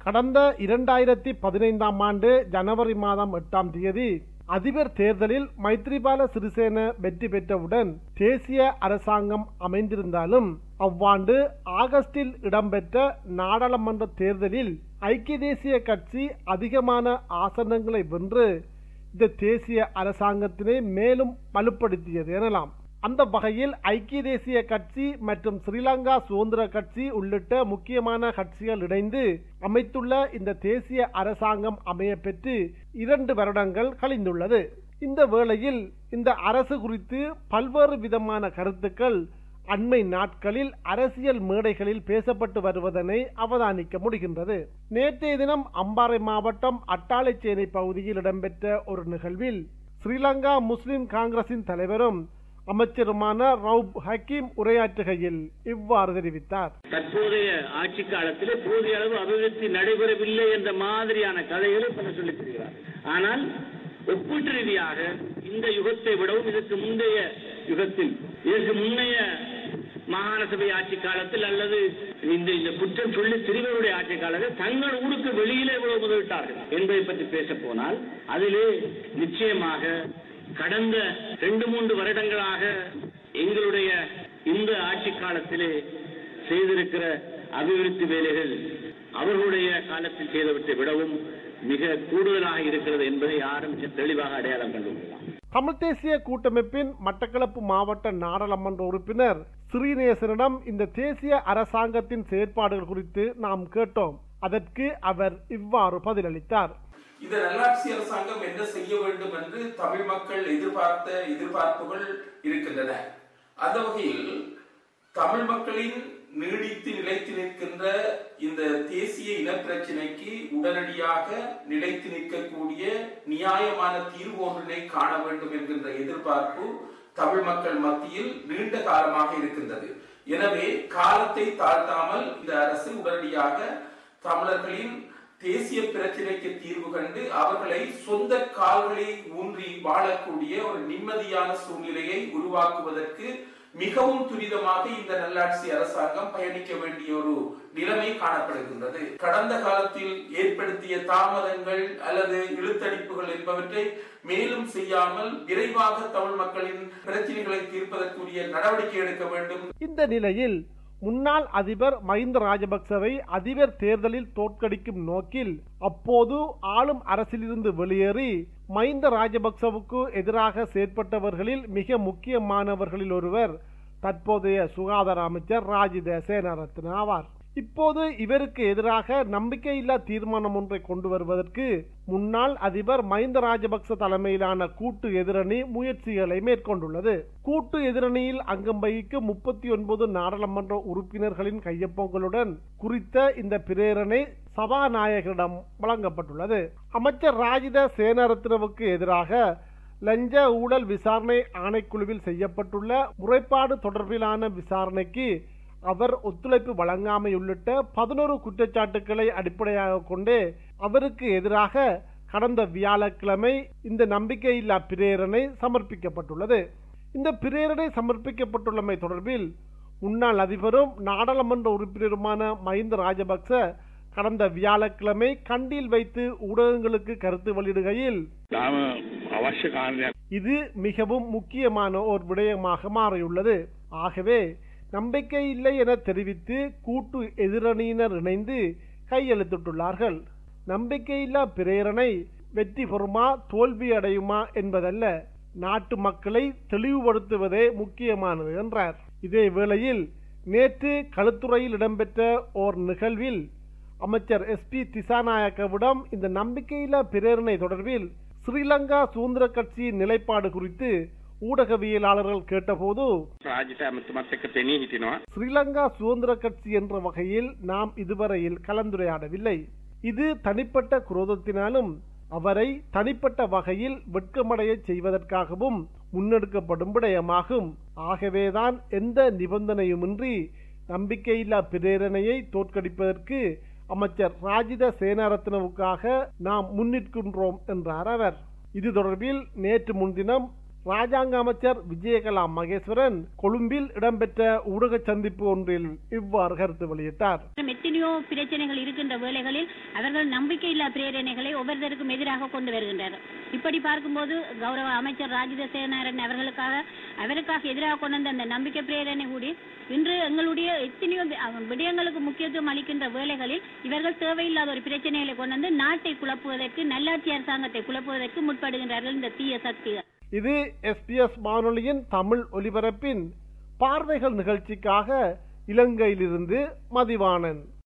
கடந்த இரண்டாயிரத்தி பதினைந்தாம் ஆண்டு ஜனவரி மாதம் எட்டாம் தேதி அதிபர் தேர்தலில் மைத்ரிபால சிறிசேன வெற்றி பெற்றவுடன் தேசிய அரசாங்கம் அமைந்திருந்தாலும் அவ்வாண்டு ஆகஸ்டில் இடம்பெற்ற நாடாளுமன்ற தேர்தலில் ஐக்கிய தேசிய கட்சி அதிகமான ஆசனங்களை வென்று இந்த தேசிய அரசாங்கத்தினை மேலும் வலுப்படுத்தியது எனலாம் அந்த வகையில் ஐக்கிய தேசிய கட்சி மற்றும் ஸ்ரீலங்கா சுதந்திர கட்சி உள்ளிட்ட முக்கியமான கட்சிகள் இணைந்து அமைத்துள்ள இந்த தேசிய அரசாங்கம் அமைய பெற்று இரண்டு வருடங்கள் கழிந்துள்ளது இந்த வேளையில் இந்த அரசு குறித்து பல்வேறு விதமான கருத்துக்கள் அண்மை நாட்களில் அரசியல் மேடைகளில் பேசப்பட்டு வருவதனை அவதானிக்க முடிகின்றது நேற்றைய தினம் அம்பாறை மாவட்டம் அட்டாளைச்சேனை பகுதியில் இடம்பெற்ற ஒரு நிகழ்வில் ஸ்ரீலங்கா முஸ்லிம் காங்கிரசின் தலைவரும் அமைச்சருமான ரவுப் ஹக்கீம் உரையாற்றுகையில் இவ்வாறு தெரிவித்தார் தற்போதைய ஆட்சி காலத்திலே போதிய அளவு அபிவிருத்தி நடைபெறவில்லை என்ற மாதிரியான கதைகளை பல சொல்லித் தருகிறார் ஆனால் ஒப்பீட்டு ரீதியாக இந்த யுகத்தை விடவும் இதற்கு முந்தைய யுகத்தில் இதற்கு முன்னைய மாகாண சபை ஆட்சி காலத்தில் அல்லது இந்த இந்த குற்றம் சொல்லி திரிவருடைய ஆட்சி காலத்தில் தங்கள் ஊருக்கு வெளியிலே எவ்வளவு முதலிட்டார்கள் என்பதை பற்றி பேச போனால் அதிலே நிச்சயமாக கடந்த ரெண்டு மூன்று வருடங்களாக எங்களுடைய இந்த ஆட்சி காலத்திலே செய்திருக்கிற அபிவிருத்தி வேலைகள் அவர்களுடைய காலத்தில் செய்தவற்றை விடவும் மிக கூடுதலாக இருக்கிறது என்பதை யாரும் தெளிவாக அடையாளம் கண்டுள்ளலாம் தமிழ் தேசிய கூட்டமைப்பின் மட்டக்களப்பு மாவட்ட நாடாளுமன்ற உறுப்பினர் ஸ்ரீநேசனிடம் இந்த தேசிய அரசாங்கத்தின் செயற்பாடுகள் குறித்து நாம் கேட்டோம் அதற்கு அவர் இவ்வாறு பதிலளித்தார் இந்த நல்லாட்சி அரசாங்கம் என்ன செய்ய வேண்டும் என்று தமிழ் மக்கள் எதிர்பார்த்த எதிர்பார்ப்புகள் இருக்கின்றன அந்த வகையில் தமிழ் மக்களின் நீடித்து நிலைத்து நிற்கின்ற இந்த தேசிய இனப்பிரச்சினைக்கு உடனடியாக நிலைத்து நிற்கக்கூடிய நியாயமான தீர்வு ஒன்றினை காண வேண்டும் என்கின்ற எதிர்பார்ப்பு தமிழ் மக்கள் மத்தியில் நீண்ட காலமாக இருக்கின்றது எனவே காலத்தை தாழ்த்தாமல் இந்த அரசு உடனடியாக தமிழர்களின் தேசிய பிரச்சனைக்கு தீர்வு கண்டு அவர்களை சொந்த கால்களை ஊன்றி வாழக்கூடிய ஒரு நிம்மதியான சூழ்நிலையை உருவாக்குவதற்கு மிகவும் துரிதமாக இந்த நல்லாட்சி அரசாங்கம் பயணிக்க வேண்டிய ஒரு நிலைமை காணப்படுகின்றது கடந்த காலத்தில் ஏற்படுத்திய தாமதங்கள் அல்லது இழுத்தடிப்புகள் என்பவற்றை மேலும் செய்யாமல் விரைவாக தமிழ் மக்களின் பிரச்சனைகளை தீர்ப்பதற்குரிய நடவடிக்கை எடுக்க வேண்டும் இந்த நிலையில் முன்னாள் அதிபர் மஹிந்த ராஜபக்சவை அதிபர் தேர்தலில் தோற்கடிக்கும் நோக்கில் அப்போது ஆளும் அரசிலிருந்து வெளியேறி மஹிந்த ராஜபக்சவுக்கு எதிராக செயற்பட்டவர்களில் மிக முக்கியமானவர்களில் ஒருவர் தற்போதைய சுகாதார அமைச்சர் ராஜித சேனாரத்ன ஆவார் இப்போது இவருக்கு எதிராக நம்பிக்கையில்லா தீர்மானம் ஒன்றை கொண்டு வருவதற்கு முன்னாள் அதிபர் மஹிந்த ராஜபக்ச தலைமையிலான கூட்டு எதிரணி முயற்சிகளை மேற்கொண்டுள்ளது கூட்டு எதிரணியில் அங்கம் வகிக்கும் முப்பத்தி ஒன்பது நாடாளுமன்ற உறுப்பினர்களின் கையொப்பங்களுடன் குறித்த இந்த பிரேரணை சபாநாயகரிடம் வழங்கப்பட்டுள்ளது அமைச்சர் ராஜித சேனாரத்னவுக்கு எதிராக லஞ்ச ஊழல் விசாரணை ஆணைக்குழுவில் செய்யப்பட்டுள்ள முறைப்பாடு தொடர்பிலான விசாரணைக்கு அவர் ஒத்துழைப்பு வழங்காமை உள்ளிட்ட பதினோரு குற்றச்சாட்டுக்களை அடிப்படையாக கொண்டே அவருக்கு எதிராக கடந்த வியாழக்கிழமை இந்த நம்பிக்கையில்லா பிரேரணை சமர்ப்பிக்கப்பட்டுள்ளது இந்த பிரேரணை சமர்ப்பிக்கப்பட்டுள்ளமை தொடர்பில் முன்னாள் அதிபரும் நாடாளுமன்ற உறுப்பினருமான மஹிந்த ராஜபக்ச கடந்த வியாழக்கிழமை கண்டியில் வைத்து ஊடகங்களுக்கு கருத்து வெளியிடுகையில் තාම අවශ්‍ය කාරණයක් இது மிகவும் முக்கியமான ஒரு விடயமாக மாறியுள்ளது ஆகவே நம்பிக்கை இல்லை என தெரிவித்து கூட்டு எதிரணியினர் இணைந்து கையெழுத்திட்டுள்ளார்கள் நம்பிக்கையில்லா பிரேரணை வெற்றி பெறுமா தோல்வி அடையுமா என்பதல்ல நாட்டு மக்களை தெளிவுபடுத்துவதே முக்கியமானது என்றார் இதே வேளையில் நேற்று களுத்துறையில் இடம்பெற்ற ஓர் நிகழ்வில் அமைச்சர் எஸ் பி திசாநாயக்கவிடம் இந்த நம்பிக்கையில்லா பிரேரணை தொடர்பில் ஸ்ரீலங்கா சுதந்திர கட்சியின் நிலைப்பாடு குறித்து ஊடகவியலாளர்கள் கேட்டபோது රාජිත ඇමතුමත් එක්ක පෙනී හිටිනවා ஸ்ரீலங்கா சுதந்திர கட்சி என்ற வகையில் நாம் இதுவரையில் கலந்துரையாடவில்லை இது தனிப்பட்ட குரோதத்தினாலும் அவரை தனிப்பட்ட வகையில் வெட்கமடைய செய்வதற்காகவும் முன்னெடுக்கப்படும் விடயமாகும் ஆகவேதான் எந்த நிபந்தனையுமின்றி நம்பிக்கையில்லா பிரேரணையை தோற்கடிப்பதற்கு அமைச்சர் ராஜித சேனாரத்னவுக்காக நாம் முன்னிற்கின்றோம் என்றார் அவர் இது தொடர்பில் நேற்று முன்தினம் ராஜாங்க அமைச்சர் விஜயகலா மகேஸ்வரன் கொழும்பில் இடம்பெற்ற ஊடக சந்திப்பு ஒன்றில் இவ்வாறு கருத்து வெளியிட்டார் எத்தனையோ பிரச்சனைகள் இருக்கின்ற வேளைகளில் அவர்கள் நம்பிக்கையில்லா பிரேரணைகளை ஒவ்வொருத்தருக்கும் எதிராக கொண்டு வருகின்றனர் இப்படி பார்க்கும்போது கௌரவ அமைச்சர் ராஜித சேனாரன் அவர்களுக்காக அவருக்காக எதிராக கொண்டு வந்த அந்த நம்பிக்கை பிரேரணை கூடி இன்று எங்களுடைய எத்தனையோ வி- அஹ் விடயங்களுக்கு முக்கியத்துவம் அளிக்கின்ற வேளைகளில் இவர்கள் தேவையில்லாத ஒரு பிரச்சனைகளை கொண்டு வந்து நாட்டை குழப்புவதற்கு நல்லாட்சி அரசாங்கத்தை குழப்புவதற்கு முற்படுகின்றார்கள் இந்த தீய சக்திகள் இது எஸ்பிஎஸ் வானொலியின் தமிழ் ஒலிபரப்பின் பார்வைகள் நிகழ்ச்சிக்காக இலங்கையிலிருந்து மதிவாணன்